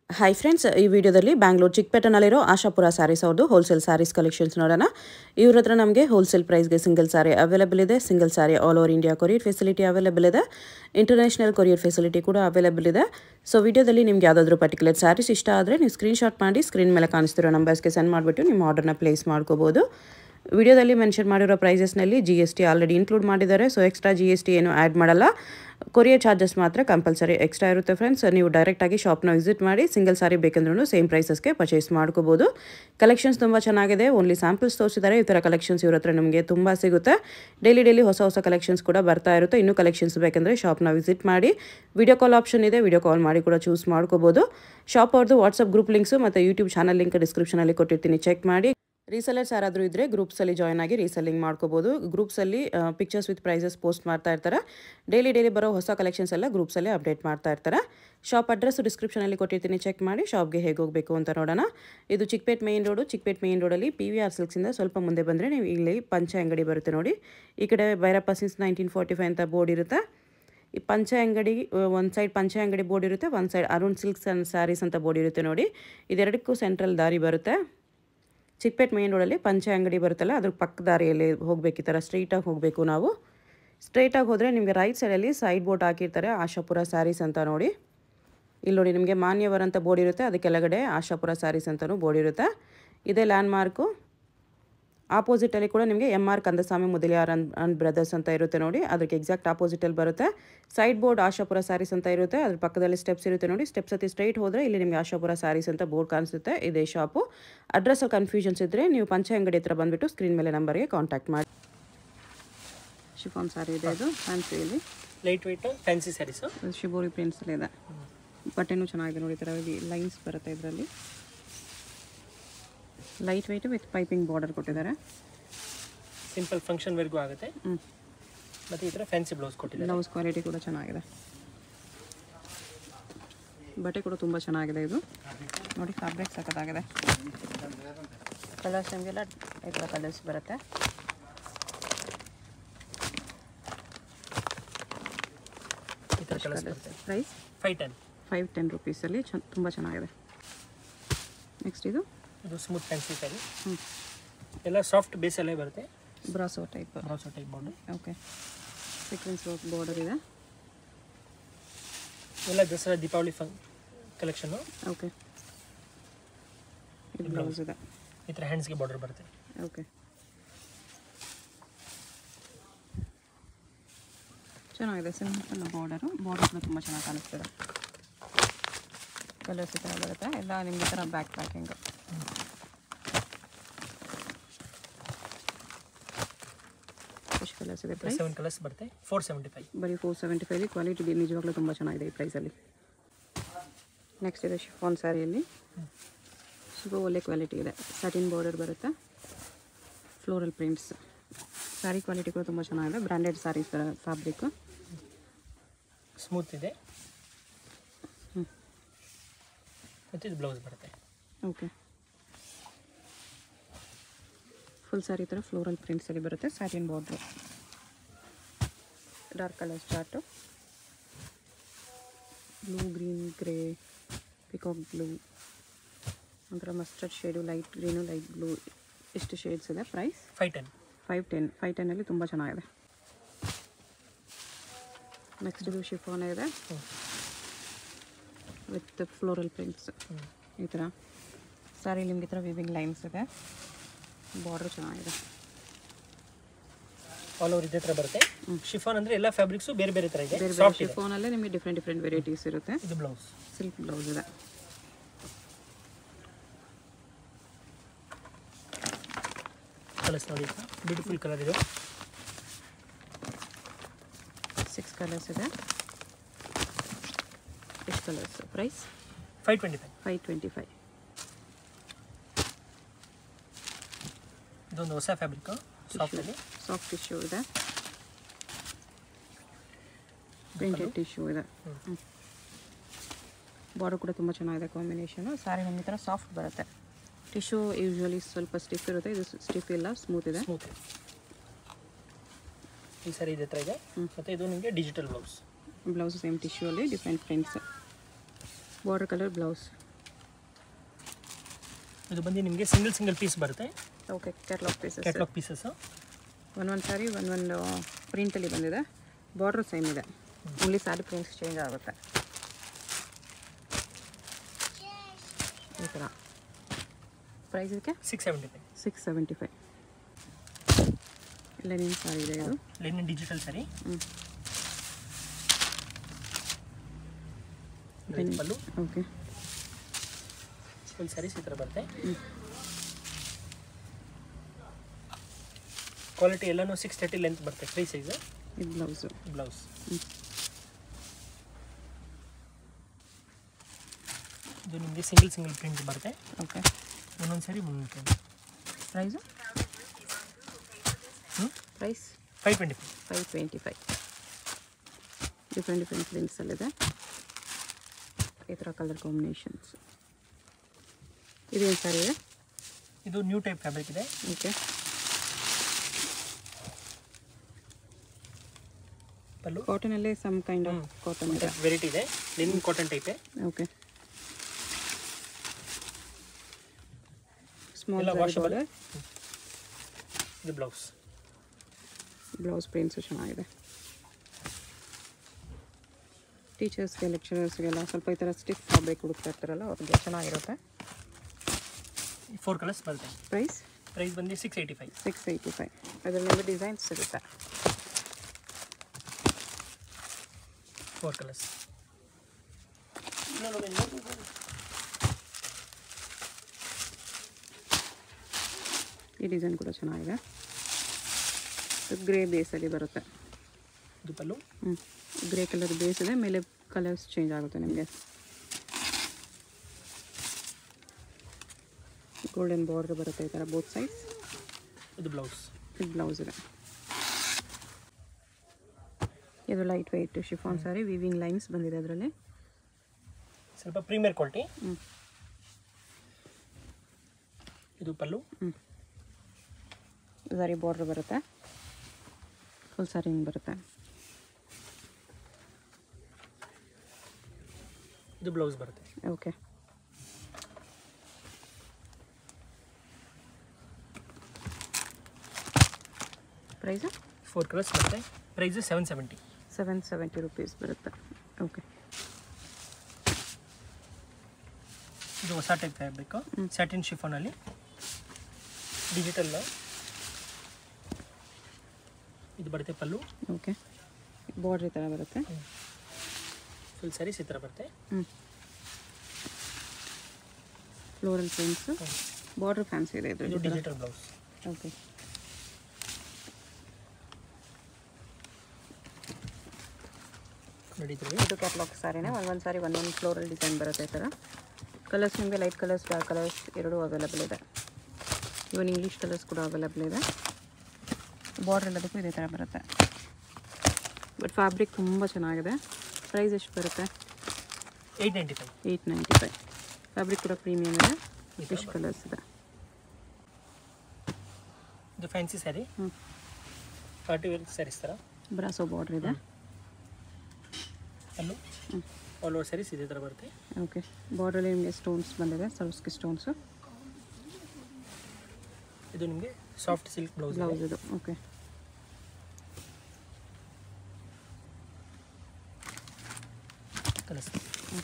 Hi friends ಈ ವಿಡಿಯೋದಲ್ಲಿ ಬ್ಯಾಂಗ್ಳೂರು ಚಿಕ್ಕಪೇಟೆನಲ್ಲಿರೋ ಆಶಾಪುರ ಸ್ಯಾರೀಸ್ ಅವ್ರದ್ದು ಹೋಲ್ಸೇಲ್ ಸ್ಯಾರೀಸ್ ಕಲೆಕ್ಷನ್ಸ್ ನೋಡೋಣ ಇವ್ರ ಹತ್ರ ನಮಗೆ ಹೋಲ್ಸೇಲ್ ಪ್ರೈಸ್ಗೆ ಸಿಂಗಲ್ ಸ್ಯಾರಿ ಅವೈಲೇಬಲ್ ಇದೆ single saree all over India courier facility available ಇದೆ ಇಂಟರ್ನ್ಯಾಷನಲ್ ಕೊರಿಯರ್ ಫೆಸಿಲಿಟಿ ಕೂಡ ಅವೈಲೇಬಲ್ ಇದೆ ಸೊ ವಿಡಿಯೋದಲ್ಲಿ ನಿಮ್ಗೆ ಯಾವುದಾದ್ರೂ ಪರ್ಟಿಕ್ಯುಲರ್ ಸ್ಯಾರೀಸ್ ಇಷ್ಟ ಆದರೆ ನೀವು ಸ್ಕ್ರೀನ್ಶಾಟ್ ಮಾಡಿ ಸ್ಕ್ರೀನ್ ಮೇಲೆ ಕಾಣಿಸ್ತಿರೋ ನಂಬರ್ಸ್ಗೆ ಸೆಂಡ್ ಮಾಡಿಬಿಟ್ಟು ನಿಮ್ಮ ಆರ್ಡರ್ನ ಪ್ಲೇಸ್ ಮಾಡ್ಕೋಬೋದು ವಿಡಿಯೋದಲ್ಲಿ ಮೆನ್ಷನ್ ಮಾಡಿರೋ ಪ್ರೈಸಸ್ನಲ್ಲಿ G S T already include ಮಾಡಿದ್ದಾರೆ so extra G S T ಏನು ಆ್ಯಡ್ ಮಾಡಲ್ಲ ಕೊರಿಯರ್ ಚಾರ್ಜಸ್ ಮಾತ್ರ ಕಂಪಲ್ಸರಿ ಎಕ್ಸ್ಟ್ರಾ ಇರುತ್ತೆ ಫ್ರೆಂಡ್ಸ್ ನೀವು ಡೈರೆಕ್ಟಾಗಿ ಶಾಪ್ನ ವಿಸಿಟ್ ಮಾಡಿ ಸಿಂಗಲ್ ಸಾರಿ ಬೇಕಂದ್ರೂ ಸೇಮ್ ಪ್ರೈಸಸ್ಗೆ ಪರ್ಚೇಸ್ ಮಾಡ್ಕೋಬೋದು ಕಲೆಕ್ಷನ್ಸ್ ತುಂಬ ಚೆನ್ನಾಗಿದೆ ಓನ್ಲಿ ಸ್ಯಾಂಪಲ್ಸ್ ತೋರಿಸಿದ್ದಾರೆ ಈ ಥರ ಕಲೆಕ್ಷನ್ಸ್ ಇವ್ರ ಹತ್ರ ನಿಮಗೆ ತುಂಬ ಸಿಗುತ್ತೆ ಡೈಲಿ ಡೈಲಿ ಹೊಸ ಹೊಸ ಕಲೆಕ್ಷನ್ಸ್ ಕೂಡ ಬರ್ತಾ ಇರುತ್ತೆ ಇನ್ನೂ ಕಲೆಕ್ಷನ್ಸ್ ಬೇಕಂದರೆ ಶಾಪ್ನ ವಿಸಿಟ್ ಮಾಡಿ ವಿಡಿಯೋ ಕಾಲ್ ಆಪ್ಷನ್ ಇದೆ ವಿಡಿಯೋ ಕಾಲ್ ಮಾಡಿ ಕೂಡ ಚೂಸ್ ಮಾಡ್ಕೋಬೋದು ಶಾಪ್ ಅವ್ರದ್ದು ವಾಟ್ಸಪ್ ಗ್ರೂಪ್ ಲಿಂಕ್ಸು ಮತ್ತು ಯೂಟ್ಯೂಬ್ ಚಾನಲ್ ಲಿಂಕ್ ಡಿಸ್ಕ್ರಿಪ್ಷನಲ್ಲಿ ಕೊಟ್ಟಿರ್ತೀನಿ ಚೆಕ್ ಮಾಡಿ ರೀಸೆಲರ್ಸ್ ಯಾರಾದರೂ ಇದ್ದರೆ ಗ್ರೂಪ್ಸಲ್ಲಿ ಜಾಯ್ನ್ ಆಗಿ ರೀಸೆಲ್ಲಿಂಗ್ ಮಾಡ್ಕೋಬೋದು ಗ್ರೂಪ್ಸಲ್ಲಿ ಪಿಕ್ಚರ್ಸ್ ವಿತ್ ಪ್ರೈಸಸ್ ಪೋಸ್ಟ್ ಮಾಡ್ತಾ ಇರ್ತಾರೆ ಡೈಲಿ ಡೈಲಿ ಬರೋ ಹೊಸ ಕಲೆಕ್ಷನ್ಸ್ ಎಲ್ಲ ಗ್ರೂಪ್ಸಲ್ಲಿ ಅಪ್ಡೇಟ್ ಮಾಡ್ತಾ ಇರ್ತಾರೆ ಶಾಪ್ ಅಡ್ರೆಸ್ ಡಿಸ್ಕ್ರಿಪ್ಷನಲ್ಲಿ ಕೊಟ್ಟಿರ್ತೀನಿ ಚೆಕ್ ಮಾಡಿ ಶಾಪ್ಗೆ ಹೇಗೆ ಹೋಗಬೇಕು ಅಂತ ನೋಡೋಣ ಇದು Chickpet main road Chickpet main ರೋಡಲ್ಲಿ ಪಿ ವಿ ಆರ್ ಸಿಲ್ಕ್ಸಿಂದ ಸ್ವಲ್ಪ ಮುಂದೆ ಬಂದರೆ ನೀವು ಇಲ್ಲಿ ಪಂಚ ಅಂಗಡಿ ಬರುತ್ತೆ ನೋಡಿ ಈ ಕಡೆ Byrappa since nineteen forty five ಅಂತ ಬೋರ್ಡ್ ಇರುತ್ತೆ ಈ ಪಂಚ ಅಂಗಡಿ ಒಂದು ಸೈಡ್ ಪಂಚ ಅಂಗಡಿ ಬೋರ್ಡ್ ಇರುತ್ತೆ ಒಂದು side Arun silks and sarees ಅಂತ ಬೋರ್ಡ್ ಇರುತ್ತೆ ನೋಡಿ ಇದೆರಡಕ್ಕೂ ಸೆಂಟ್ರಲ್ ದಾರಿ ಬರುತ್ತೆ ಚಿಕ್ಕಪೇಟ್ ಮೇನ್ ರೋಡಲ್ಲಿ ಪಂಚೆ ಅಂಗಡಿ ಬರುತ್ತಲ್ಲ ಅದ್ರ ಪಕ್ಕ ದಾರಿಯಲ್ಲಿ ಹೋಗಬೇಕು ಈ ಥರ ಸ್ಟ್ರೈಟಾಗಿ ಹೋಗಬೇಕು ನಾವು ಸ್ಟ್ರೈಟಾಗಿ ಹೋದರೆ ನಿಮಗೆ ರೈಟ್ ಸೈಡಲ್ಲಿ ಸೈಡ್ ಬೋರ್ಡ್ ಹಾಕಿರ್ತಾರೆ ಆಶಾಪುರ ಸ್ಯಾರೀಸ್ ಅಂತ ನೋಡಿ ಇಲ್ಲಿ ನೋಡಿ ನಿಮಗೆ ಮಾನ್ಯವರ್ ಅಂತ ಬೋರ್ಡ್ ಇರುತ್ತೆ ಅದಕ್ಕೆ ಕೆಳಗಡೆ ಆಶಾಪುರ ಸ್ಯಾರೀಸ್ ಅಂತಲೂ ಬೋರ್ಡ್ ಇರುತ್ತೆ ಇದೇ ಲ್ಯಾಂಡ್ ಮಾರ್ಕು ಆಪೋಸಿಟಲ್ಲಿ ಕೂಡ ನಿಮಗೆ ಎಮ್ ಆರ್ ಕಂದಸ್ವಾಮಿ ಮುದಲಿಯಾರ್ ಅನ್ ಅಂಡ್ ಬ್ರದರ್ಸ್ ಅಂತ ಇರುತ್ತೆ ನೋಡಿ ಅದಕ್ಕೆ ಎಕ್ಸಾಕ್ಟ್ ಆಪೋಸಿಟಲ್ಲಿ ಬರುತ್ತೆ ಸೈಡ್ ಬೋರ್ಡ್ ಆಶಾಪುರ ಸ್ಯಾರೀಸ್ ಅಂತ ಇರುತ್ತೆ ಅದ್ರ ಪಕ್ಕದಲ್ಲಿ ಸ್ಟೆಪ್ಸ್ ಇರುತ್ತೆ ನೋಡಿ ಸ್ಟೆಪ್ಸ್ ಹತ್ತಿ ಸ್ಟ್ರೈಟ್ ಹೋದರೆ ಇಲ್ಲಿ ನಿಮಗೆ ಆಶಾಪುರ ಸ್ಯಾರೀಸ್ ಅಂತ ಬೋರ್ಡ್ ಕಾಣಿಸುತ್ತೆ ಇದೇ ಶಾಪು ಅಡ್ರೆಸ್ಸಲ್ಲಿ ಕನ್ಫ್ಯೂಷನ್ಸ್ ಇದ್ದರೆ ನೀವು ಪಂಚ ಅಂಗಡಿ ಹತ್ರ ಬಂದುಬಿಟ್ಟು ಸ್ಕ್ರೀನ್ ಮೇಲೆ ನಂಬರ್ಗೆ ಕಾಂಟ್ಯಾಕ್ಟ್ ಮಾಡಿ ಶಿಫಾನ್ ಸ್ಯಾರಿ ಇದೆ ಇದು ಫ್ಯಾನ್ಸಿಯಲ್ಲಿ light weight fancy sarees shibori ಪ್ರಿಂಟ್ಸಲ್ಲಿ ಇದೆ ಬಟ್ಟೆನೂ ಚೆನ್ನಾಗಿದೆ ನೋಡಿ ಈ ಥರ ಲೈನ್ಸ್ ಬರುತ್ತೆ ಇದರಲ್ಲಿ light weight with piping border ಕೊಟ್ಟಿದ್ದಾರೆ ಸಿಂಪಲ್ ಫಂಕ್ಷನ್ ವರ್ಗೂ ಆಗುತ್ತೆ ಹ್ಞೂ ಮತ್ತು ಈ ಥರ ಫ್ಯಾನ್ಸಿ ಬ್ಲೌಸ್ ಕೊಟ್ಟಿದ್ದಾರೆ ಬ್ಲೌಸ್ ಕ್ವಾಲಿಟಿ ಕೂಡ ಚೆನ್ನಾಗಿದೆ ಬಟ್ಟೆ ಕೂಡ ತುಂಬ ಚೆನ್ನಾಗಿದೆ ಇದು ನೋಡಿ ಫ್ಯಾಬ್ರಿಕ್ ಸಖತ್ತಾಗಿದೆ ಕಲರ್ಸ್ ನಮಗೆಲ್ಲ ಈ ಥರ ಕಲರ್ಸ್ ಬರುತ್ತೆ ಈ ಥರ ಕಲರ್ಸ್ ಬರುತ್ತೆ price five ten five ten ರುಪೀಸಲ್ಲಿ ಚ ತುಂಬ ಚೆನ್ನಾಗಿದೆ ನೆಕ್ಸ್ಟ್ ಇದು ಇದು ಸ್ಮೂತ್ ಫ್ಯಾನ್ಸಿ ಸ್ಯಾರಿ ಹ್ಞೂ ಎಲ್ಲ ಸಾಫ್ಟ್ ಬೇಸಲ್ಲೇ ಬರುತ್ತೆ ಬ್ರಾಸೋ ಟೈಪ್ ಬ್ರೌಸೋ ಟೈಪ್ ಬಾಂಡು ಓಕೆ ಸೀಕ್ವೆನ್ಸ್ ವರ್ಕ್ ಬಾರ್ಡರ್ ಇದೆ ಎಲ್ಲ ದಸರಾ ದೀಪಾವಳಿ ಫಂಕ್ ಕಲೆಕ್ಷನ್ನು ಓಕೆ ಇದು ಬ್ಲೌಸ್ ಇದೆ ಈ ಥರ ಹ್ಯಾಂಡ್ಸ್ಗೆ ಬಾರ್ಡರ್ ಬರುತ್ತೆ ಓಕೆ ಚೆನ್ನಾಗಿದೆ ಸಿಂಪಲ್ ಬಾರ್ಡರು ಬಾರ್ಡರ್ ಕೂಡ ತುಂಬ ಚೆನ್ನಾಗಿ ಕಾಣಿಸ್ತಿದೆ ಕಲರ್ಸ್ ಈ ಥರ ಬರುತ್ತೆ ಎಲ್ಲ ನಿಮಗೆ ಥರ ಬ್ಯಾಕ್ ಪ್ಯಾಕಿಂಗು ಎಷ್ಟು ಕಲರ್ಸ್ ಇದೆ ಪ್ರೈಸ್ ಸೆವೆನ್ ಕಲರ್ಸ್ ಬರುತ್ತೆ ಫೋರ್ ಸೆವೆಂಟಿ ಫೈವ್ ಬರೀ ಫೋರ್ ಸೆವೆಂಟಿ ಫೈವ್ ಕ್ವಾಲಿಟಿ ನಿಜವಾಗ್ಲೂ ತುಂಬ ಚೆನ್ನಾಗಿದೆ ಈ ಪ್ರೈಸಲ್ಲಿ ನೆಕ್ಸ್ಟ್ ಇದೆ ಶಿಫಾನ್ ಸ್ಯಾರಿಯಲ್ಲಿ ಸ್ವಲ್ಪ ಒಳ್ಳೆ ಕ್ವಾಲಿಟಿ ಇದೆ ಸಟಿನ್ ಬಾರ್ಡರ್ ಬರುತ್ತೆ ಫ್ಲೋರಲ್ ಪ್ರಿಂಟ್ಸ್ ಸ್ಯಾರಿ ಕ್ವಾಲಿಟಿ ಕೂಡ ತುಂಬ ಚೆನ್ನಾಗಿದೆ ಬ್ರ್ಯಾಂಡೆಡ್ ಸ್ಯಾರೀಸ್ ಫ್ಯಾಬ್ರಿಕ್ ಸ್ಮೂತ್ ಇದೆ ಹ್ಮ್. ಮತ್ತು ಇದು ಬ್ಲೌಸ್ ಬರುತ್ತೆ ಓಕೆ ಫುಲ್ ಸ್ಯಾರಿ ಥರ ಫ್ಲೋರಲ್ ಪ್ರಿಂಟ್ಸಲ್ಲಿ ಬರುತ್ತೆ satin border dark colour start blue green grey peacock blue ಒಂಥರ mustard shade light green light blue ಎಷ್ಟು ಶೇಡ್ಸ್ ಇದೆ price five ten five ten five ಟೆನ್ನಲ್ಲಿ ತುಂಬ ಚೆನ್ನಾಗಿದೆ ನೆಕ್ಸ್ಟ್ ಇದು ಶಿಫೋನ್ ಇದೆ ವಿತ್ ಫ್ಲೋರಲ್ ಪ್ರಿಂಟ್ಸ್ ಈ ಥರ ಸ್ಯಾರಿ ನಿಮಗೆ ಈ ಥರ ವಿವಿಂಗ್ ಲೈನ್ಸ್ ಇದೆ ಬಾರ್ಡ್ರ್ ಚೆನ್ನಾಗಿದೆ ಆಲ್ ಓವರ್ ಇದೇ ಥರ ಬರುತ್ತೆ ಶಿಫಾನ್ ಅಂದರೆ ಎಲ್ಲ ಫ್ಯಾಬ್ರಿಕ್ಸು ಬೇರೆ ಬೇರೆ ಥರ ಇದೆ ಬೇರೆ ಬೇರೆ ಸಾಫ್ಟ್ ಇದೆ ಶಿಫೋನಲ್ಲೇ ನಿಮಗೆ ಡಿಫ್ರೆಂಟ್ ಡಿಫ್ರೆಂಟ್ ವೆರೈಟೀಸ್ ಇರುತ್ತೆ ಇದು ಬ್ಲೌಸ್ ಸಿಲ್ಕ್ ಬ್ಲೌಸ್ ಇದೆ ಕಲರ್ಸ್ ನೋಡಿ ಬ್ಯೂಟಿಫುಲ್ ಕಲರ್ ಇದು ಸಿಕ್ಸ್ ಕಲರ್ಸ್ ಇದೆ ಎಷ್ಟು colours price five twenty five five twenty five ಇದೊಂದು ಹೊಸ ಫ್ಯಾಬ್ರಿಕ್ಕು ಸಾಫ್ಟಲ್ಲಿ ಸಾಫ್ಟ್ ಟಿಶ್ಯೂ ಇದೆ ಪ್ರಿಂಟೆಡ್ ಟಿಶ್ಯೂ ಇದೆ ಬಾರ್ಡರ್ ಕೂಡ ತುಂಬ ಚೆನ್ನಾಗಿದೆ ಕಾಂಬಿನೇಷನು ಸ್ಯಾರಿ ನಮಗೆ ಈ ಥರ ಸಾಫ್ಟ್ ಬರುತ್ತೆ ಟಿಶ್ಯೂ ಯೂಶ್ವಲಿ ಸ್ವಲ್ಪ ಸ್ಟಿಫ್ ಇರುತ್ತೆ ಇದು ಸ್ಟಿಫ್ ಇಲ್ಲ ಸ್ಮೂತ್ ಇದೆ ಸ್ಮೂತ್ ಈ ಸರಿ ಇದೇ ಥರ ಇದೆ ಮತ್ತು ಇದು ನಿಮಗೆ digital blouse blouse same tissue ಅಲ್ಲಿ different prints border colour blouse ಇದು ಬಂದು ನಿಮಗೆ ಸಿಂಗಲ್ ಸಿಂಗಲ್ ಪೀಸ್ ಬರುತ್ತೆ okay catalogue pieces catalogue pieces ಒಂದೊಂದು ಸಾರಿ ಒಂದೊಂದು ಪ್ರಿಂಟಲ್ಲಿ ಬಂದಿದೆ ಬಾರ್ಡ್ರ್ ಸೇಮ್ ಇದೆ ಓನ್ಲಿ ಸ್ಯಾರಿ ಪ್ರಿಂಟ್ಸ್ ಚೇಂಜ್ ಆಗುತ್ತೆ ಈ ಥರ ಪ್ರೈಸ್ ಇದಕ್ಕೆ six seventy five six seventy five ಎಲ್ಲ ನಿಮ್ಮ ಸಾರಿ ಇದೆ ಇದು ಲೆನಿನ್ ಡಿಜಿಟಲ್ ಸರಿ ಹ್ಞೂ ಪಲ್ಲು ಓಕೆ ಫುಲ್ ಸ್ಯಾರೀಸ್ ಈ ಥರ ಬರುತ್ತೆ ಕ್ವಾಲಿಟಿ ಎಲ್ಲನೂ ಸಿಕ್ಸ್ ತರ್ಟಿ ಲೆಂತ್ ಬರುತ್ತೆ ಫ್ರೀ ಸೈಜ್ ಇದು ಬ್ಲೌಸು ಬ್ಲೌಸ್ ಇದು ನಿಮಗೆ ಸಿಂಗಲ್ ಸಿಂಗಲ್ ಪ್ರಿಂಟ್ ಬರುತ್ತೆ ಓಕೆ ಒಂದೊಂದು ಸಾರಿ ಒಂದೊಂದು ಪ್ರಿಂಟ್ ಪ್ರೈಸು ಹ್ಞೂ price five twenty five five twenty five different different ಪ್ರಿಂಟ್ಸಲ್ಲಿದೆ ಈ ಥರ ಕಲರ್ ಕಾಂಬಿನೇಷನ್ಸ್ ಇದೇನು ಸರ್ ಇದೆ ಇದು ನ್ಯೂ ಟೈಪ್ ಫ್ಯಾಬ್ರಿಕ್ ಇದೆ ಓಕೆ ಪಲ್ಲು ಕಾಟನಲ್ಲೇ ಸಮ್ ಕೈಂಡ್ ಆಫ್ ಕಾಟನ್ ಇದೆ ವೆರೈಟಿ ಇದೆ ಲಿನಿನ್ ಕಾಟನ್ ಟೈಪೇ ಓಕೆ ಸ್ಮಾಲ್ ಎಲ್ಲ washable. ಇದು ಬ್ಲೌಸ್ ಬ್ಲೌಸ್ ಪ್ರಿಂಟ್ಸು ಚೆನ್ನಾಗಿದೆ ಟೀಚರ್ಸ್ಗೆ ಲೆಕ್ಚರರ್ಸ್ಗೆಲ್ಲ ಸ್ವಲ್ಪ ಈ ಥರ ಸ್ಟಿಫ್ ಫ್ಯಾಬ್ರಿಕ್ ಹುಡುಕ್ತಾ ಇರ್ತಾರಲ್ಲ ಅವ್ರಿಗೆ ಚೆನ್ನಾಗಿರುತ್ತೆ ಫೋರ್ ಕಲರ್ಸ್ ಬರುತ್ತೆ ಪ್ರೈಸ್ ಪ್ರೈಸ್ ಬಂದು six eighty five six eighty five ಅದರಲ್ಲಿ ಡಿಸೈನ್ಸ್ ಸಿಗುತ್ತೆ ಫೋರ್ ಕಲರ್ಸ್ ಈ ಡಿಸೈನ್ ಕೂಡ ಚೆನ್ನಾಗಿದೆ ಗ್ರೇ ಬೇಸಲ್ಲಿ ಬರುತ್ತೆ ಇದು ಪಲ್ಲು ಹ್ಞೂ ಗ್ರೇ ಕಲರ್ ಬೇಸ್ ಇದೆ ಮೇಲೆ ಕಲರ್ಸ್ ಚೇಂಜ್ ಆಗುತ್ತೆ ನಿಮಗೆ ಗೋಲ್ಡನ್ ಬಾರ್ಡರ್ ಬರುತ್ತೆ ಈ ಥರ ಬೋತ್ ಸೈಡ್ಸ್ ಇದು ಬ್ಲೌಸ್ ಇದು ಬ್ಲೌಸ್ ಇದೆ ಇದು light weight chiffon saree weaving lines ಬಂದಿದೆ ಅದರಲ್ಲಿ ಸ್ವಲ್ಪ ಪ್ರೀಮಿಯರ್ ಕ್ವಾಲಿಟಿ ಹ್ಞೂ ಇದು ಪಲ್ಲು ಹ್ಞೂ ಸಾರಿ ಬಾರ್ಡ್ರ್ ಬರುತ್ತೆ ಫುಲ್ ಸಾರಿ ಹಿಂಗೆ ಬರುತ್ತೆ ಇದು ಬ್ಲೌಸ್ ಬರುತ್ತೆ ಓಕೆ ಪ್ರೈಸು ಫೋರ್ ಕಲರ್ಸ್ ಬರುತ್ತೆ price seven seventy seven seventy rupees ಬರುತ್ತೆ ಓಕೆ ಇದು ಹೊಸ ಟೈಪ್ ಫ್ಯಾಬ್ರಿಕ್ ಸ್ಯಾಟಿನ್ ಶಿಫಾನಲ್ಲಿ ಡಿಜಿಟಲ್ ಇದು ಬರುತ್ತೆ ಪಲ್ಲು ಓಕೆ ಬಾರ್ಡ್ರ್ ಈ ಥರ ಬರುತ್ತೆ ಫುಲ್ ಸ್ಯಾರೀಸ್ ಈ ಥರ ಬರುತ್ತೆ ಹ್ಞೂ ಫ್ಲೋರಲ್ ಪ್ರಿಂಟ್ಸು ಬಾರ್ಡ್ರ್ ಫ್ಯಾನ್ಸಿ ಇದೆ ಇದು ಇದ್ರ ಡಿಜಿಟಲ್ ಬ್ಲೌಸ್ ಓಕೆ ನಡೀತೀವಿ ಇದು ಕ್ಯಾಟ್ಲಾಗ್ ಸಾರಿನೇ ಒಂದೊಂದು ಸಾರಿ ಒಂದೊಂದು ಫ್ಲೋರಲ್ ಡಿಸೈನ್ ಬರುತ್ತೆ ಈ ಥರ ಕಲರ್ಸ್ ನಿಮಗೆ ಲೈಟ್ ಕಲರ್ಸ್ ಡಾರ್ಕ್ ಕಲರ್ಸ್ ಎರಡೂ ಅವೈಲಬಲ್ ಇದೆ ಇವನ್ ಇಂಗ್ಲೀಷ್ ಕಲರ್ಸ್ ಕೂಡ ಅವೈಲಬಲ್ ಇದೆ ಬಾರ್ಡ್ರ್ ಎಲ್ಲದಕ್ಕೂ ಇದೇ ಥರ ಬರುತ್ತೆ ಬಟ್ ಫ್ಯಾಬ್ರಿಕ್ ತುಂಬ ಚೆನ್ನಾಗಿದೆ ಪ್ರೈಸ್ ಎಷ್ಟು ಬರುತ್ತೆ eight ninety five eight ninety five fabric ಕೂಡ ಪ್ರೀಮಿಯಮ್ ಇದೆ ಫಿಶ್ ಕಲರ್ಸ್ ಇದೆ ಇದು ಫ್ಯಾನ್ಸಿ ಸ್ಯಾರಿ ಹ್ಞೂ ಪಾರ್ಟಿ ವೇರ್ ಸ್ಯಾರೀಸ್ ಥರ ಬ್ರಾಸೋ ಬಾರ್ಡ್ರ್ ಇದೆ ಅಲ್ಲೂ ಆಲ್ ಓವರ್ ಸ್ಯಾರೀಸ್ ಇದೇ ಥರ ಬರುತ್ತೆ ಓಕೆ ಬಾರ್ಡ್ರಲ್ಲಿ ನಿಮಗೆ ಸ್ಟೋನ್ಸ್ ಬಂದಿದೆ ಸರಸ್ಕಿ ಸ್ಟೋನ್ಸು ಇದು ನಿಮಗೆ ಸಾಫ್ಟ್ ಸಿಲ್ಕ್ ಬ್ಲೌಸ್ ಬ್ಲೌಸ್ ಇದು ಓಕೆ ಕಲರ್ಸ್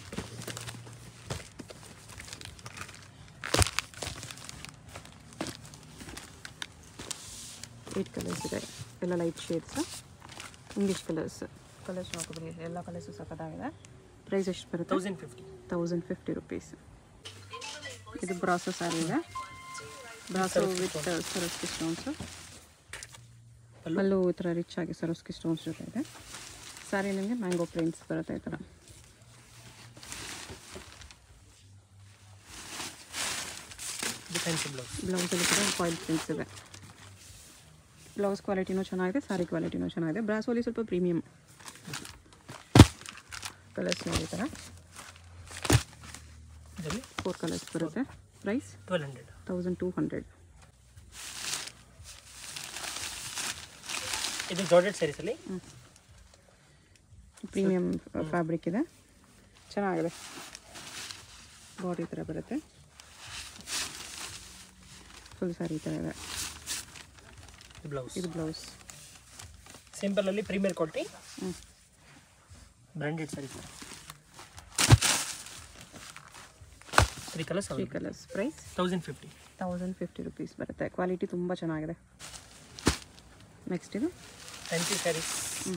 ಏಟ್ ಕಲರ್ಸ್ ಇದೆ ಎಲ್ಲ light shades English colours colours ನೋಡಿದ್ರಿ ಎಲ್ಲ ಕಲರ್ಸು ಸಖತ್ತಾಗಿದೆ ಪ್ರೈಸ್ ಎಷ್ಟು ಬರುತ್ತೆ thousand fifty thousand fifty rupees ಇದು ಬ್ರಾಸೋ ಸ್ಯಾರಿ ಇದೆ ಬ್ರಾಸೋ ವಿತ್ ಸರಸ್ಕಿ ಸ್ಟೋನ್ಸು ಪಲ್ಲು ಪಲ್ಲು ಈ ಥರ ರಿಚ್ ಆಗಿ ಸರಸ್ಕಿ ಸ್ಟೋನ್ಸ್ ಜೊತೆ ಇದೆ ಸ್ಯಾರಿ ನಿಮಗೆ ಮ್ಯಾಂಗೋ ಪ್ರಿಂಟ್ಸ್ ಬರುತ್ತೆ ಈ ಥರ ಇದು ಫ್ಯಾನ್ಸಿ ಬ್ಲೌಸ್ ಬ್ಲೌಸಲ್ಲಿ ಕೂಡ ಫಾಯಿಲ್ ಪ್ರಿಂಟ್ಸ್ ಇದೆ ಬ್ಲೌಸ್ ಕ್ವಾಲಿಟಿನೂ ಚೆನ್ನಾಗಿದೆ ಸ್ಯಾರಿ ಕ್ವಾಲಿಟಿನೂ ಚೆನ್ನಾಗಿದೆ ಬ್ರಾಸೋಲಿ ಸ್ವಲ್ಪ ಪ್ರೀಮಿಯಮ್ ಕಲರ್ಸ್ ನೋಡಿ ಈ ಥರ ಇದರಲ್ಲಿ ಫೋರ್ ಕಲರ್ಸ್ ಬರುತ್ತೆ price twelve hundred thousand two hundred ಇದು ಜಾರ್ಜೆಟ್ ಸ್ಯಾರೀಸಲ್ಲಿ ಪ್ರೀಮಿಯಮ್ ಫ್ಯಾಬ್ರಿಕ್ ಇದೆ ಚೆನ್ನಾಗಿದೆ ಬಾಡಿ ಥರ ಬರುತ್ತೆ ಫುಲ್ ಸಾರಿ ಈ ಥರ ಇದೆ ಬ್ಲೌಸ್ ಇದು ಬ್ಲೌಸ್ ಸಿಂಪಲಲ್ಲಿ ಪ್ರೀಮಿಯರ್ ಕ್ವಾಲಿಟಿ ಹ್ಞೂ ಬ್ರ್ಯಾಂಡೆಡ್ ಸರಿ sir three colours three colours price thousand fifty thousand fifty rupees ಬರುತ್ತೆ ಕ್ವಾಲಿಟಿ ತುಂಬ ಚೆನ್ನಾಗಿದೆ ನೆಕ್ಸ್ಟ್ ಇದು ಫ್ಯಾನ್ಸಿ ಸ್ಯಾರೀಸ್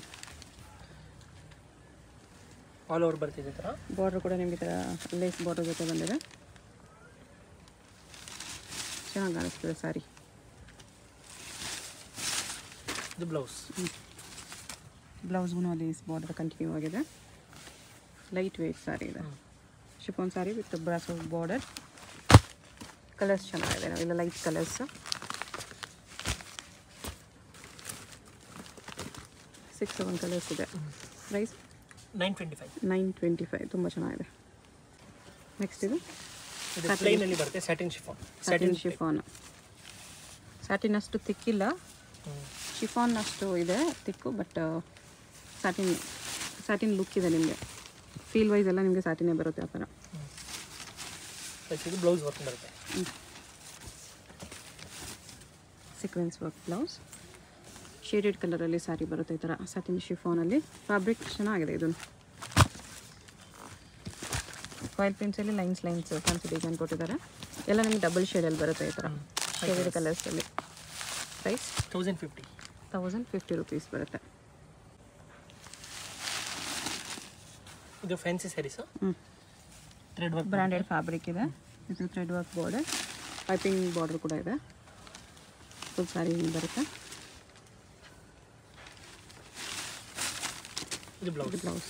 ಆಲ್ ಓವರ್ ಬರ್ತಿದೆ ಥರ ಬಾರ್ಡ್ರ್ ಕೂಡ ನಿಮಗೆ ಥರ ಲೇಸ್ ಬಾರ್ಡ್ರ್ ಜೊತೆ ಬಂದಿದೆ ಚೆನ್ನಾಗಿ ಕಾಣಿಸ್ತದೆ ಸಾರಿ ಇದು ಬ್ಲೌಸ್ ಬ್ಲೌಸ್ಗೂ ಲೇಸ್ ಬಾರ್ಡರ್ ಕಂಟಿನ್ಯೂ ಆಗಿದೆ ಲೈಟ್ ವೆಯ್ಟ್ ಸಾರಿ ಇದೆ chiffon sari with brasso border colours ಚೆನ್ನಾಗಿದೆ ನಾವೆಲ್ಲ light colours six seven colours ಇದೆ price nine twenty five nine twenty five ತುಂಬ ಚೆನ್ನಾಗಿದೆ ನೆಕ್ಸ್ಟ್ ಇದು ಇದು ಪ್ಲೈನಲ್ಲಿ ಬರುತ್ತೆ satin chiffon satin chiffon satin ಅಷ್ಟು ತಿಕ್ಕಿಲ್ಲ ಶಿಫಾನ್ ಅಷ್ಟು ಇದೆ thick but satin satin look ಇದೆ ನಿಮಗೆ ಫೀಲ್ ವೈಸ್ ಎಲ್ಲ ನಿಮಗೆ ಸ್ಯಾಟಿನೇ ಬರುತ್ತೆ ಆ ಥರ ಪ್ಲಸ್ ಇದು ಬ್ಲೌಸ್ ವರ್ಕ್ ಬರುತ್ತೆ ಸೀಕ್ವೆನ್ಸ್ ವರ್ಕ್ ಬ್ಲೌಸ್ ಶೇಡೆಡ್ ಕಲರಲ್ಲಿ ಸ್ಯಾರಿ ಬರುತ್ತೆ ಈ ಥರ ಸ್ಯಾಟಿನ್ ಶಿಫಾನಲ್ಲಿ ಫ್ಯಾಬ್ರಿಕ್ ಚೆನ್ನಾಗಿದೆ ಇದು ಕಾಯಿಲ್ ಪ್ರಿಂಟ್ಸಲ್ಲಿ ಲೈನ್ಸ್ ಲೈನ್ಸ್ ಫ್ಯಾನ್ಸಿ ಡಿಸೈನ್ ಕೊಟ್ಟಿದ್ದಾರೆ ಎಲ್ಲ ನಿಮಗೆ ಡಬಲ್ ಶೇಡಲ್ಲಿ ಬರುತ್ತೆ ಈ ಥರ ಶೇಡೆಡ್ ಕಲರ್ಸಲ್ಲಿ price thousand fifty thousand fifty rupees ಬರುತ್ತೆ ಇದು ಫ್ಯಾನ್ಸಿ ಸ್ಯಾರೀಸ್ ಹ್ಞೂ ಥ್ರೆಡ್ ವರ್ಕ್ ಬ್ರ್ಯಾಂಡೆಡ್ ಫ್ಯಾಬ್ರಿಕ್ ಇದೆ ಇದು thread work border piping border ಕೂಡ ಇದೆ ಫುಲ್ ಸ್ಯಾರಿ ಬರುತ್ತೆ ಇದು ಬ್ಲೌಸ್ ಇದು ಬ್ಲೌಸ್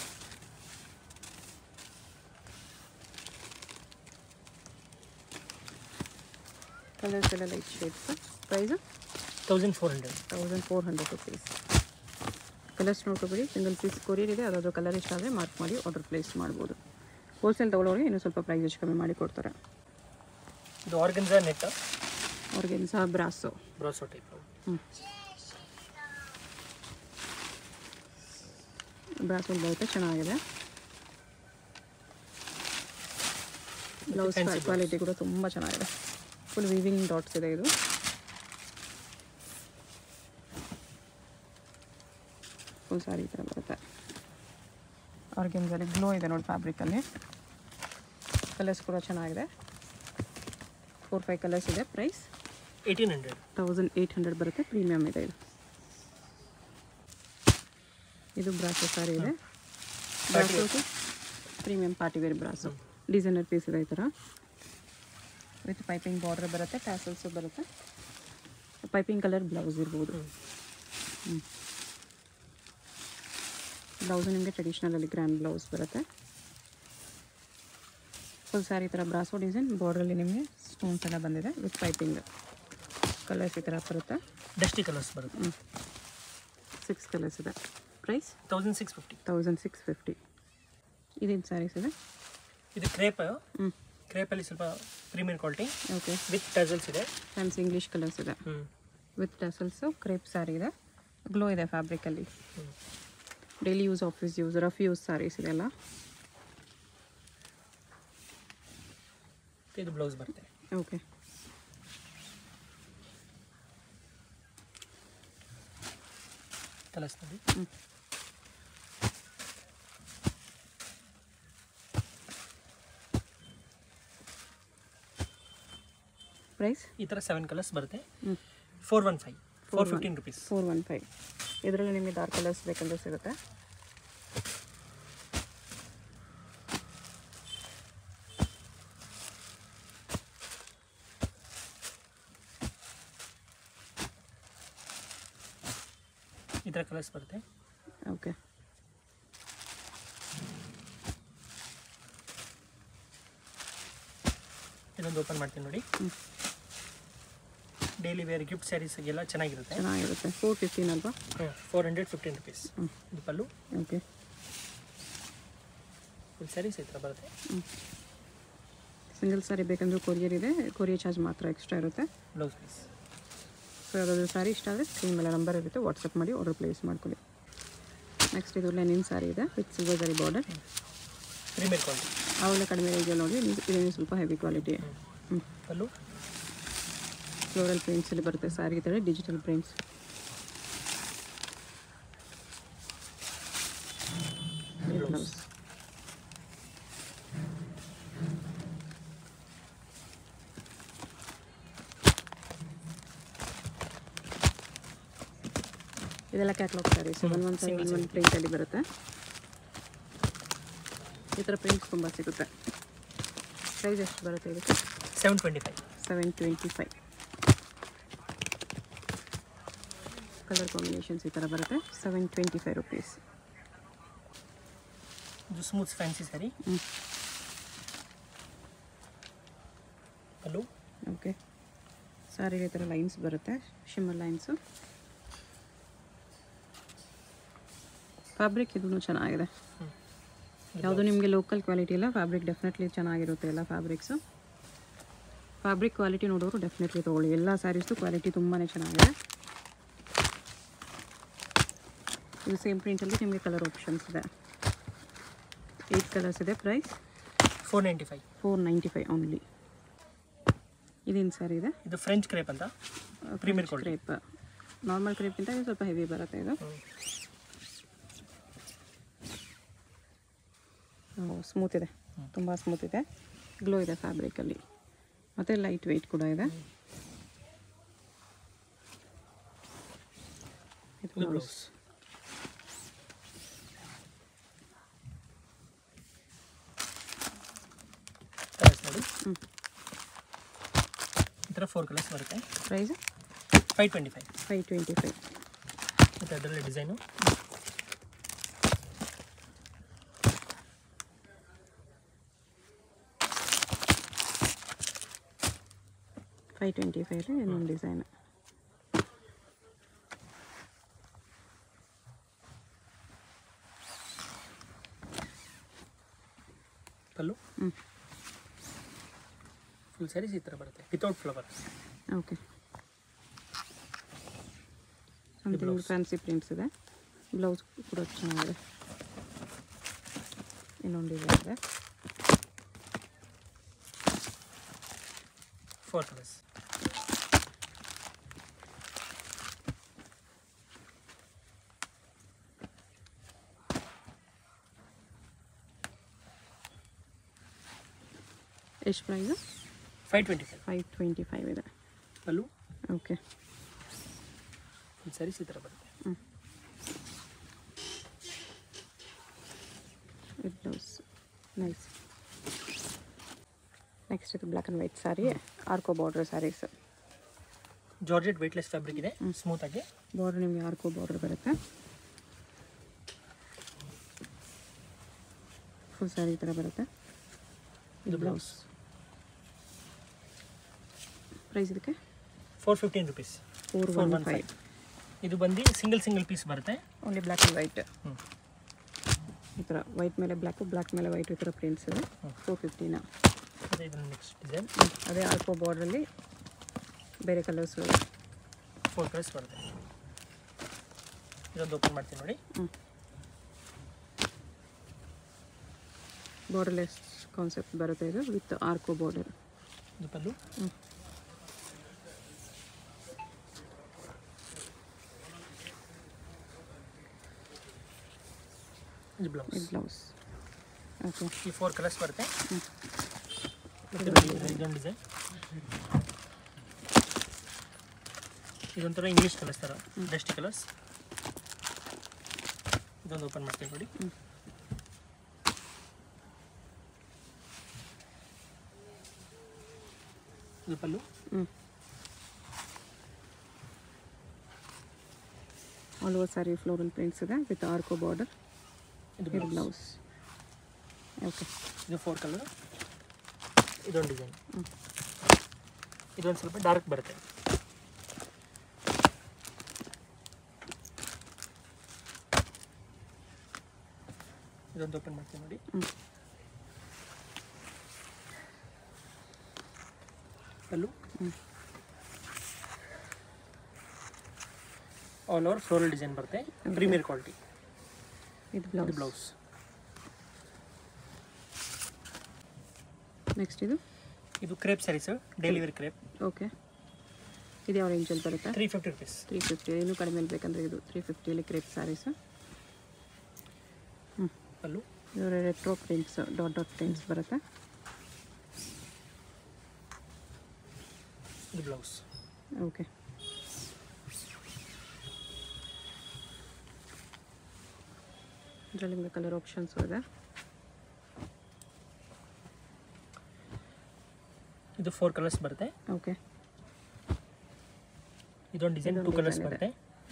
ಕಲರ್ಸ್ ಎಲ್ಲ light shades price thousand four hundred thousand four hundred rupees colours ನೋಡ್ಕೊಬೇಡಿ ಸಿಂಗಲ್ ಪೀಸ್ ಕೊರಿಯರ್ ಇದೆ ಅದಾದರೂ ಕಲರ್ ಇಷ್ಟ ಆದರೆ ಮಾರ್ಕ್ ಮಾಡಿ ಆರ್ಡರ್ ಪ್ಲೇಸ್ ಮಾಡ್ಬೋದು ಹೋಲ್ಸೇಲ್ ತೊಗೊಳೋರಿಗೆ ಇನ್ನೂ ಸ್ವಲ್ಪ ಪ್ರೈಸ್ ಹೆಚ್ಚು ಕಮ್ಮಿ ಮಾಡಿ ಕೊಡ್ತಾರೆ ಇದು ಆರ್ಗನ್ಸಾ ನೆಟ್ ಅವ್ರಿಗೆ ಸಹ ಬ್ರಾಸು ಬ್ರಾಸೋ ಟೈಪ್ ಹ್ಞೂ ಬ್ರಾಸು ಬರುತ್ತೆ ಚೆನ್ನಾಗಿದೆ ಬ್ಲೌಸ್ fancy blouse. ಕ್ವಾಲಿಟಿ ಕೂಡ ತುಂಬ ಚೆನ್ನಾಗಿದೆ ಫುಲ್ ವಿವಿಂಗ್ ಡಾಟ್ಸ್ ಇದೆ ಇದು ಫುಲ್ ಸಾರಿ ಈ ಥರ ಬರುತ್ತೆ ಆರ್ಗೆನ್ಸಲ್ಲಿ ಗ್ಲೋ ಇದೆ ನೋಡಿ ಫ್ಯಾಬ್ರಿಕಲ್ಲಿ ಕಲರ್ಸ್ ಕೂಡ ಚೆನ್ನಾಗಿದೆ ಫೋರ್ ಫೈವ್ ಕಲರ್ಸ್ ಇದೆ price eighteen hundred thousand eight hundred ಬರುತ್ತೆ ಪ್ರೀಮಿಯಮ್ ಇದೆ ಇದು ಇದು ಬ್ರಾಸೋ ಸಾರಿ ಇದೆ ಬ್ರಾಸೋದು premium party wear brasso designer piece ಇದೆ ಈ ಥರ ವಿತ್ ಪೈಪಿಂಗ್ ಬಾರ್ಡರ್ ಬರುತ್ತೆ ಟ್ಯಾಸಲ್ಸು ಬರುತ್ತೆ ಪೈಪಿಂಗ್ ಕಲರ್ ಬ್ಲೌಸ್ ಇರ್ಬೋದು ಬ್ಲೌಸು ನಿಮಗೆ ಟ್ರೆಡಿಷ್ನಲಲ್ಲಿ ಗ್ರ್ಯಾಂಡ್ ಬ್ಲೌಸ್ ಬರುತ್ತೆ ಫುಲ್ ಸ್ಯಾರಿ ಈ ಥರ ಬ್ರಾಸೋ ಡಿಸೈನ್ ಬಾರ್ಡ್ರಲ್ಲಿ ನಿಮಗೆ ಸ್ಟೋನ್ಸ್ ಎಲ್ಲ ಬಂದಿದೆ ವಿತ್ ಪೈಪಿಂಗ್ ಕಲರ್ಸ್ ಈ ಥರ ಬರುತ್ತೆ ಡಸ್ಟಿ ಕಲರ್ಸ್ ಬರುತ್ತೆ ಸಿಕ್ಸ್ ಕಲರ್ಸ್ ಇದೆ price thousand six fifty thousand six fifty ಇದೇನು ಸ್ಯಾರೀಸ್ ಇದೆ ಇದು ಕ್ರೇಪ್ ಹ್ಞೂ ಕ್ರೇಪಲ್ಲಿ ಸ್ವಲ್ಪ premier quality okay with tassels ಇದೆ ಫ್ಯಾನ್ಸಿ ಇಂಗ್ಲೀಷ್ ಕಲರ್ಸ್ ಇದೆ ಹ್ಞೂ ವಿತ್ ಟಸಲ್ಸು ಕ್ರೇಪ್ ಸ್ಯಾರಿ ಇದೆ ಗ್ಲೋ ಇದೆ ಫ್ಯಾಬ್ರಿಕಲ್ಲಿ ಹ್ಞೂ daily use office use rough use saris ಇದೆಲ್ಲ ಇದು ಬ್ಲೌಸ್ ಬರುತ್ತೆ ಓಕೆ ಕಲರ್ಸ್ ನೋಡಿ ಹ್ಞೂ ಪ್ರೈಸ್ ಈ ಥರ ಸೆವೆನ್ ಕಲರ್ಸ್ ಬರುತ್ತೆ ಹ್ಞೂ four one five four fifteen rupees four one five ಇದರಲ್ಲಿ ನಿಮಗೆ ಡಾರ್ಕ್ ಕಲರ್ಸ್ ಬೇಕಂದ್ರೆ ಸಿಗುತ್ತೆ ಈ ಥರ ಕಲರ್ಸ್ ಬರುತ್ತೆ ಓಕೆ ಇದೊಂದು ಓಪನ್ ಮಾಡ್ತೀನಿ ನೋಡಿ ಹ್ಞೂ ಡೈಲಿ ವೇರ್ ಗಿಫ್ಟ್ ಸ್ಯಾರೀಸ್ಗೆಲ್ಲ ಚೆನ್ನಾಗಿರುತ್ತೆ ಚೆನ್ನಾಗಿರುತ್ತೆ ಫೋರ್ ಫಿಫ್ಟೀನ್ ಅಲ್ವಾ ಫೋರ್ ಹಂಡ್ರೆಡ್ ಫಿಫ್ಟೀನ್ ರುಪೀಸ್ ಹ್ಞೂ ಇದು ಪಲ್ಲು ಓಕೆ ಫುಲ್ ಸ್ಯಾರೀಸ್ ಈ ಥರ ಬರುತ್ತೆ ಸಿಂಗಲ್ ಸಾರಿ ಬೇಕಂದ್ರೂ ಕೊರಿಯರ್ ಇದೆ ಕೊರಿಯರ್ ಚಾರ್ಜ್ ಮಾತ್ರ ಎಕ್ಸ್ಟ್ರಾ ಇರುತ್ತೆ ಬ್ಲೌಸ್ ಪೀಸ್ ಸೊ ಯಾವುದಾದ್ರು ಸಾರಿ ಇಷ್ಟ ಆದರೆ ಸ್ಕ್ರೀನ್ ಮೇಲೆ ನಂಬರ್ ಇರುತ್ತೆ ವಾಟ್ಸಪ್ ಮಾಡಿ ಆರ್ಡರ್ ಪ್ಲೇಸ್ ಮಾಡ್ಕೊಳ್ಳಿ ನೆಕ್ಸ್ಟ್ ಇದು ಲೆನಿನ್ ಸಾರಿ ಇದೆ with silver sari border premier quality ಅವೆಲ್ಲ ಕಡಿಮೆ ರೇಂಜಲ್ಲಿ ನೋಡಿ ಇದು- ಇದೇನು ಸ್ವಲ್ಪ ಹೆವಿ ಕ್ವಾಲಿಟಿ ಹ್ಞೂ ಪಲ್ಲು ಫ್ಲೋರಲ್ ಪ್ರಿಂಟ್ಸಲ್ಲಿ ಬರುತ್ತೆ ಸ್ಯಾರಿ ಥರ ಡಿಜಿಟಲ್ ಪ್ರಿಂಟ್ಸ್ ಬ್ಲೌಸ್ ಇದೆಲ್ಲ catalogue saris one one seven one ಪ್ರಿಂಟಲ್ಲಿ ಬರುತ್ತೆ ಈ ಥರ ಪ್ರಿಂಟ್ಸ್ ತುಂಬ ಸಿಗುತ್ತೆ ಪ್ರೈಸ್ ಎಷ್ಟು ಬರುತ್ತೆ ಇದಕ್ಕೆ seven twenty five seven twenty five colour combinations ಈ ಥರ ಬರುತ್ತೆ ಸೆವೆನ್ ಟ್ವೆಂಟಿ ಫೈವ್ ರುಪೀಸ್ ಇದು ಸ್ಮೂತ್ ಫ್ಯಾನ್ಸಿ ಸ್ಯಾರಿ ಹ್ಞೂ ಪಲ್ಲು ಓಕೆ ಸಾರಿಗೆ ಈ ಥರ ಲೈನ್ಸ್ ಬರುತ್ತೆ ಶಿಮ್ಮರ್ ಲೈನ್ಸು ಫ್ಯಾಬ್ರಿಕ್ ಇದೂ ಚೆನ್ನಾಗಿದೆ ಯಾವುದು ನಿಮಗೆ ಲೋಕಲ್ ಕ್ವಾಲಿಟಿ ಇಲ್ಲ ಫ್ಯಾಬ್ರಿಕ್ ಡೆಫಿನೆಟ್ಲಿ ಚೆನ್ನಾಗಿರುತ್ತೆ ಎಲ್ಲ ಫ್ಯಾಬ್ರಿಕ್ಸು ಫ್ಯಾಬ್ರಿಕ್ ಕ್ವಾಲಿಟಿ ನೋಡೋರು ಡೆಫಿನೆಟ್ಲಿ ತೊಗೊಳ್ಳಿ ಎಲ್ಲ ಸ್ಯಾರೀಸ್ದು ಕ್ವಾಲಿಟಿ ತುಂಬಾ ಚೆನ್ನಾಗಿದೆ ಇದು ಸೇಮ್ ಪ್ರಿಂಟಲ್ಲಿ ನಿಮಗೆ ಕಲರ್ ಆಪ್ಷನ್ಸ್ ಇದೆ ಏಯ್ಟ್ ಕಲರ್ಸ್ ಇದೆ price four ninety five four ninety five only ಇದೇನು ಸರ್ ಇದೆ ಇದು ಫ್ರೆಂಚ್ ಕ್ರೇಪ್ ಅಂತ ಪ್ರೀಮಿಯರ್ ಕ್ವಾಲಿಟಿ ಕ್ರೇಪ್ ನಾರ್ಮಲ್ ಕ್ರೇಪ್ಗಿಂತ ಇದು ಸ್ವಲ್ಪ ಹೆವಿ ಬರುತ್ತೆ ಇದು ಸ್ಮೂತ್ ಇದೆ ತುಂಬ ಸ್ಮೂತ್ ಇದೆ ಗ್ಲೋ ಇದೆ ಫ್ಯಾಬ್ರಿಕಲ್ಲಿ ಮತ್ತು ಲೈಟ್ ವೆಯ್ಟ್ ಕೂಡ ಇದೆ ಇದು ಇದು ಬ್ಲೌಸ್ ಬ್ಲೌಸ್ ಕಲರ್ಸ್ ನೋಡಿ ಹ್ಞೂ ಈ ಥರ ಫೋರ್ ಕಲರ್ಸ್ ಬರುತ್ತೆ price five twenty five five twenty five ಮತ್ತು ಅದರಲ್ಲಿ ಡಿಸೈನು ಫೈವ್ ಟ್ವೆಂಟಿ ಫೈವ್ಲಿ ಇನ್ನೊಂದು ಡಿಸೈನ್ ಪಲ್ಲು ಹ್ಞೂ ಫುಲ್ ಸ್ಯಾರೀಸ್ ಈ ಥರ ಬರುತ್ತೆ without flower okay something fancy prints ಇದೆ ಬ್ಲೌಸ್ ಕೂಡ ಚೆನ್ನಾಗಿದೆ ಇನ್ನೊಂದು ಡಿಸೈನ್ ಇದೆ ಫೋರ್ ಕಲರ್ಸ್ ಎಷ್ಟು price five twenty five five twenty five ಇದೆ ಪಲ್ಲು ಓಕೆ ಫುಲ್ ಸ್ಯಾರೀಸ್ ಈ ಥರ ಬರುತ್ತೆ ವಿತ್ ಬ್ಲೌಸ್ ನೈಸ್ ನೆಕ್ಸ್ಟ್ ಇದು ಬ್ಲ್ಯಾಕ್ ಆ್ಯಂಡ್ ವೈಟ್ ಸ್ಯಾರಿ ಆರ್ಕೋ border saris georgette weightless fabric ಇದೆ ಸ್ಮೂತ್ ಆಗಿ ಬಾರ್ಡ್ರ್ ನಿಮಗೆ ಆರ್ಕೋ ಬಾರ್ಡ್ರ್ ಬರುತ್ತೆ ಫುಲ್ ಸ್ಯಾರಿ ಈ ಥರ ಬರುತ್ತೆ ಇದು ಬ್ಲೌಸ್ ಪ್ರೈಸ್ ಇದಕ್ಕೆ four fifteen rupees four four one one five five ಇದು ಬಂದು ಸಿಂಗಲ್ ಸಿಂಗಲ್ ಪೀಸ್ ಬರುತ್ತೆ ಓನ್ಲಿ ಬ್ಲ್ಯಾಕ್ ಆ್ಯಂಡ್ ವೈಟ್ ಹ್ಞೂ ಈ ಥರ ವೈಟ್ ಮೇಲೆ ಬ್ಲ್ಯಾಕು ಬ್ಲ್ಯಾಕ್ ಮೇಲೆ ವೈಟ್ ಈ ಥರ ಪ್ರಿಂಟ್ಸ್ ಇದೆ ಫೋರ್ ಫಿಫ್ಟಿನ ಅದೇ ಇದನ್ನು ನೆಕ್ಸ್ಟ್ ಡಿಸೈನ್ ಅದೇ ಆರ್ಕೋ ಬಾರ್ಡ್ರಲ್ಲಿ ಬೇರೆ ಕಲರ್ಸ್ ಫೋರ್ ಕಲರ್ಸ್ ಬರುತ್ತೆ ಇದೊಂದು ಓಪನ್ ಮಾಡ್ತೀನಿ ನೋಡಿ ಹ್ಞೂ ಬಾರ್ಡರ್ಲೆಸ್ ಕಾನ್ಸೆಪ್ಟ್ ಬರುತ್ತೆ ಇದು ವಿತ್ ಆರ್ಕೋ ಬಾರ್ಡರ್ ಇದು ಪಲ್ಲು ಹ್ಞೂ ಇದು ಬ್ಲೌಸ್ ಇದು ಬ್ಲೌಸ್ ಓಕೆ ಈ ಫೋರ್ ಕಲರ್ಸ್ ಬರುತ್ತೆ ಹ್ಞೂ ಮತ್ತೆ ಇದೊಂದು- ಇದೊಂದು ಡಿಸೈನ್ ಇದೊಂಥರ ಇಂಗ್ಲೀಷ್ ಕಲರ್ಸ್ ಥರ ಡಸ್ಟಿ ಕಲರ್ಸ್ ಇದೊಂದು ಓಪನ್ ಮಾಡ್ತೀನಿ ನೋಡಿ ಹ್ಮ್. ಇದು ಪಲ್ಲು ಹ್ಞೂ all over sari floral prints ಇದೆ ವಿತ್ ಆರ್ಕೋ ಬಾರ್ಡರ್ ಇದು ಇದು ಬ್ಲೌಸ್ ಬ್ಲೌಸ್ ಓಕೆ ಇದು ಫೋರ್ ಕಲರ್ ಇದೊಂದು ಡಿಸೈನ್ ಹ್ಮ್. ಇದೊಂದು ಸ್ವಲ್ಪ ಡಾರ್ಕ್ ಬರುತ್ತೆ ಇದೊಂದು ಓಪನ್ ಮಾಡ್ತೀನಿ ನೋಡಿ ಹ್ಞೂ ಪಲ್ಲು ಹ್ಞೂ ಆಲ್ ಓವರ್ ಫ್ಲೋರಲ್ ಡಿಸೈನ್ ಬರುತ್ತೆ ಪ್ರೀಮಿಯರ್ ಕ್ವಾಲಿಟಿ ಇದು ಇದು ಬ್ಲೌಸ್ ಬ್ಲೌಸ್ ನೆಕ್ಸ್ಟ್ ಇದು ಇದು crepe saris daily wear crepe okay ಇದು ಯಾವ ರೇಂಜಲ್ಲಿ ಬರುತ್ತೆ three fifty rupees three fifty ಇನ್ನೂ ಕಡಿಮೆ ಬೇಕಂದ್ರೆ ಇದು ತ್ರೀ ಫಿಫ್ಟಿಯಲ್ಲಿ ಕ್ರೇಪ್ ಸ್ಯಾರೀಸು ಹ್ಞೂ ಪಲ್ಲು ಇದು retro prints dot dot prints ಬರುತ್ತೆ ಇದು ಬ್ಲೌಸ್ ಓಕೆ ಇದರಲ್ಲಿ ನಿಮಗೆ ಕಲರ್ ಆಪ್ಷನ್ಸು ಇದೆ ಇದು ಫೋರ್ ಕಲರ್ಸ್ ಬರುತ್ತೆ ಓಕೆ ಇದೊಂದು ಡಿಸೈನ್ ಟೂ ಕಲರ್ಸ್ ಬರುತ್ತೆ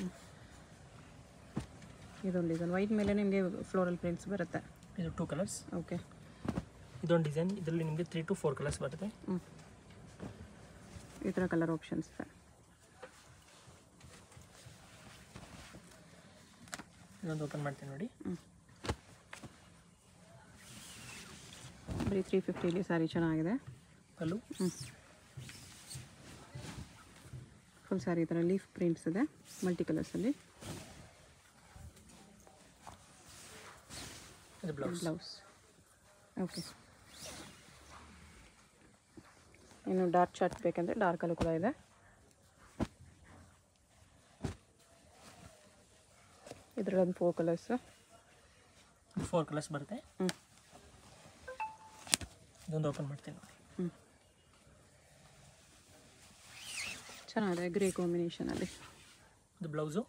ಇದೊಂದು ಡಿಸೈನ್ ವೈಟ್ ಮೇಲೆ ನಿಮಗೆ ಫ್ಲೋರಲ್ ಪ್ರಿಂಟ್ಸ್ ಬರುತ್ತೆ ಇದು ಟೂ ಕಲರ್ಸ್ ಓಕೆ ಇದೊಂದು ಡಿಸೈನ್ ಇದರಲ್ಲಿ ನಿಮಗೆ ತ್ರೀ ಟು ಫೋರ್ ಕಲರ್ಸ್ ಬರುತ್ತೆ ಹ್ಞೂ ಈ ಥರ ಕಲರ್ ಆಪ್ಷನ್ಸ್ ಇದೆ ಇದೊಂದು ಓಪನ್ ಮಾಡ್ತೀನಿ ನೋಡಿ ಬರೀ ತ್ರೀ ಫಿಫ್ಟಿಲಿ ಸ್ಯಾರಿ ಚೆನ್ನಾಗಿದೆ ಪಲ್ಲು ಹ್ಞೂ ಫುಲ್ ಸ್ಯಾರಿ ಈ ಥರ ಲೀಫ್ ಪ್ರಿಂಟ್ಸ್ ಇದೆ ಮಲ್ಟಿ ಕಲರ್ಸಲ್ಲಿ ಇದು ಬ್ಲೌಸ್ ಬ್ಲೌಸ್ ಓಕೆ ಇನ್ನು ಡಾರ್ಕ್ ಶಾರ್ಟ್ ಬೇಕಂದರೆ ಡಾರ್ಕಲ್ಲೂ ಕೂಡ ಇದೆ ಇದರಲ್ಲೊಂದು ಫೋರ್ ಕಲರ್ಸು ಫೋರ್ ಕಲರ್ಸ್ ಬರುತ್ತೆ ಹ್ಞೂ ಇದೊಂದು ಓಪನ್ ಮಾಡ್ತೀನಿ ನೋಡಿ ಹ್ಞೂ ಚೆನ್ನಾಗಿದೆ ಗ್ರೇ ಕಾಂಬಿನೇಷನಲ್ಲಿ ಇದು ಬ್ಲೌಸು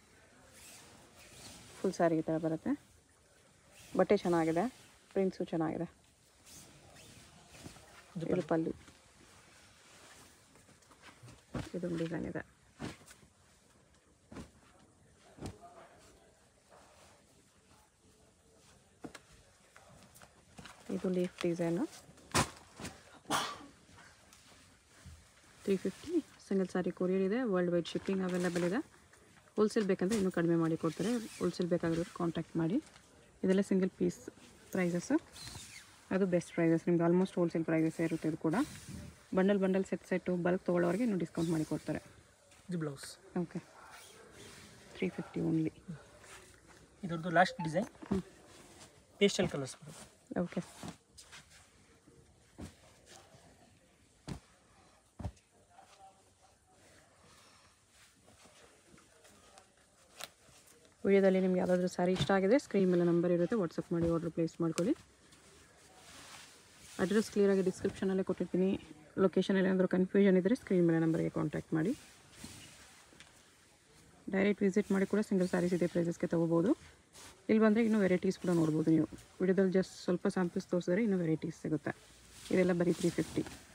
ಫುಲ್ ಸ್ಯಾರಿ ಈ ಥರ ಬರುತ್ತೆ ಬಟ್ಟೆ ಚೆನ್ನಾಗಿದೆ ಪ್ರಿಂಟ್ಸು ಚೆನ್ನಾಗಿದೆ ಇದು ಇದು ಪಲ್ಲು ಇದೊಂದು ಡಿಸೈನ್ ಇದೆ ಇದು leaf design three fifty single sari courier ಇದೆ ವರ್ಲ್ಡ್ ವೈಡ್ ಶಿಪ್ಪಿಂಗ್ ಅವೈಲೇಬಲ್ ಇದೆ ಹೋಲ್ಸೇಲ್ ಬೇಕಂದರೆ ಇನ್ನೂ ಕಡಿಮೆ ಮಾಡಿ ಕೊಡ್ತಾರೆ ಹೋಲ್ಸೇಲ್ ಬೇಕಾಗಿರೋರು ಕಾಂಟ್ಯಾಕ್ಟ್ ಮಾಡಿ ಇದೆಲ್ಲ ಸಿಂಗಲ್ ಪೀಸ್ ಪ್ರೈಸಸ್ಸು ಅದು ಬೆಸ್ಟ್ ಪ್ರೈಸಸ್ ನಿಮ್ಗೆ ಆಲ್ಮೋಸ್ಟ್ ಹೋಲ್ಸೇಲ್ ಪ್ರೈಸಸ್ ಇರುತ್ತೆ ಇದು ಕೂಡ bundle bundle set set bulk ತೊಗೊಳ್ಳೋರಿಗೆ ಇನ್ನೂ ಡಿಸ್ಕೌಂಟ್ ಮಾಡಿ ಕೊಡ್ತಾರೆ ಇದು blouse okay three fifty only ಇದರದ್ದು ಲಾಸ್ಟ್ ಡಿಸೈನ್ ಹ್ಞೂ ಪೇಸ್ಟಲ್ ಕಲರ್ಸ್ ಬರುತ್ತೆ ಓಕೆ ವಿಡಿಯೋದಲ್ಲಿ ನಿಮ್ಗೆ ಯಾವುದಾದ್ರೂ ಸ್ಯಾರಿ ಇಷ್ಟ ಆಗಿದೆ ಸ್ಕ್ರೀನ್ ಮೇಲೆ ನಂಬರ್ ಇರುತ್ತೆ ವಾಟ್ಸಪ್ ಮಾಡಿ ಆರ್ಡರ್ ಪ್ಲೇಸ್ ಮಾಡ್ಕೊಳ್ಳಿ ಅಡ್ರೆಸ್ ಕ್ಲಿಯರಾಗಿ ಡಿಸ್ಕ್ರಿಪ್ಷನಲ್ಲೇ ಕೊಟ್ಟಿರ್ತೀನಿ ಲೊಕೇಶನಲ್ಲಿ ಏನಾದರೂ ಕನ್ಫ್ಯೂಷನ್ ಇದ್ದರೆ ಸ್ಕ್ರೀನ್ ಮೇಲೆ ನಂಬರ್ಗೆ ಕಾಂಟ್ಯಾಕ್ಟ್ ಮಾಡಿ ಡೈರೆಕ್ಟ್ ವಿಸಿಟ್ ಮಾಡಿ ಕೂಡ ಸಿಂಗಲ್ ಸ್ಯಾರೀಸ್ ಇದೇ ಪ್ರೈಸಸ್ಗೆ ತೊಗೋಬೋದು ಇಲ್ಲಿ ಬಂದರೆ ಇನ್ನೂ ವೆರೈಟೀಸ್ ಕೂಡ ನೋಡ್ಬೋದು ನೀವು ವಿಡಿಯೋದಲ್ಲಿ ಜಸ್ಟ್ ಸ್ವಲ್ಪ ಸ್ಯಾಂಪಲ್ಸ್ ತೋರಿಸಿದ್ರೆ ಇನ್ನೂ ವೆರೈಟೀಸ್ ಸಿಗುತ್ತೆ ಇದೆಲ್ಲ ಬರೀ ತ್ರೀ ಫಿಫ್ಟಿ